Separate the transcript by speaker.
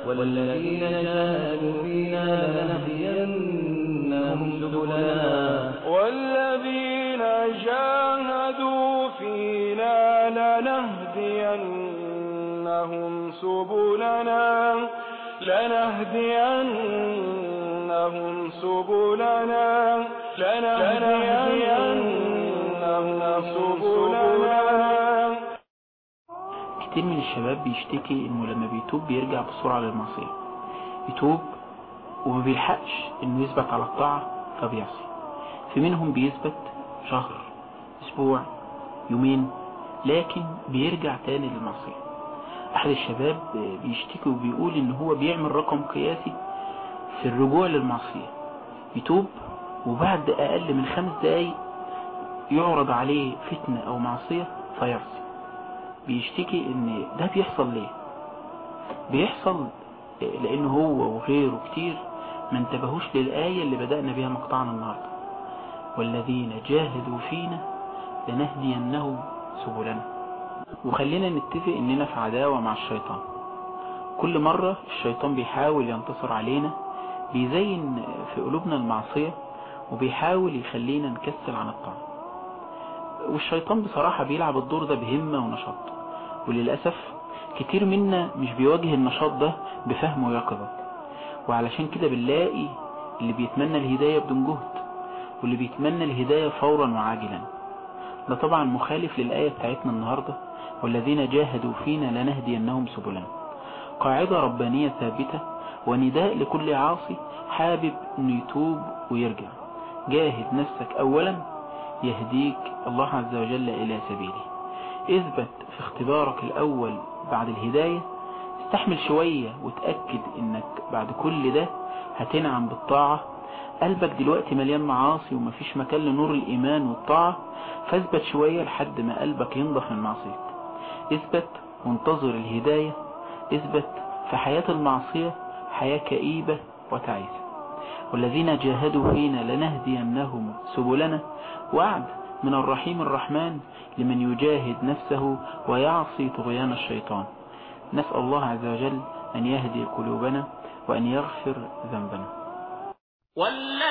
Speaker 1: والذين جاهدوا فينا لنهدينهم سبلنا
Speaker 2: والذين جاهدوا فينا لنهدينهم سبلنا لنهدينهم سبلنا لنهدينهم سبلنا
Speaker 3: كتير من الشباب بيشتكي انه لما بيتوب بيرجع بسرعة للمعصية يتوب وما بيلحقش انه يثبت على الطاعة فبيعصي في منهم بيثبت شهر اسبوع يومين لكن بيرجع تاني للمعصية احد الشباب بيشتكي وبيقول ان هو بيعمل رقم قياسي في الرجوع للمعصية يتوب وبعد اقل من خمس دقايق يعرض عليه فتنة او معصية فيعصي بيشتكي ان ده بيحصل ليه بيحصل لان هو وغيره كتير ما انتبهوش للآية اللي بدأنا بيها مقطعنا النهاردة والذين جاهدوا فينا لنهدينهم سبلنا وخلينا نتفق اننا في عداوة مع الشيطان كل مرة الشيطان بيحاول ينتصر علينا بيزين في قلوبنا المعصية وبيحاول يخلينا نكسل عن الطاعة والشيطان بصراحة بيلعب الدور ده بهمة ونشاط وللأسف كتير منا مش بيواجه النشاط ده بفهم ويقظة وعلشان كده بنلاقي اللي بيتمنى الهداية بدون جهد واللي بيتمنى الهداية فورا وعاجلا ده طبعا مخالف للآية بتاعتنا النهاردة والذين جاهدوا فينا لنهدينهم سبلنا قاعدة ربانية ثابتة ونداء لكل عاصي حابب انه يتوب ويرجع جاهد نفسك اولا يهديك الله عز وجل الى سبيله اثبت في اختبارك الاول بعد الهداية استحمل شوية وتأكد انك بعد كل ده هتنعم بالطاعة قلبك دلوقتي مليان معاصي ومفيش مكان لنور الايمان والطاعة فاثبت شوية لحد ما قلبك ينضف من معصية اثبت وانتظر الهداية اثبت في حياة المعصية حياة كئيبة وتعيسة والذين جاهدوا فينا لنهدينهم سبلنا وعد من الرحيم الرحمن لمن يجاهد نفسه ويعصي طغيان الشيطان نسأل الله عز وجل أن يهدي قلوبنا وأن يغفر ذنبنا
Speaker 1: والذين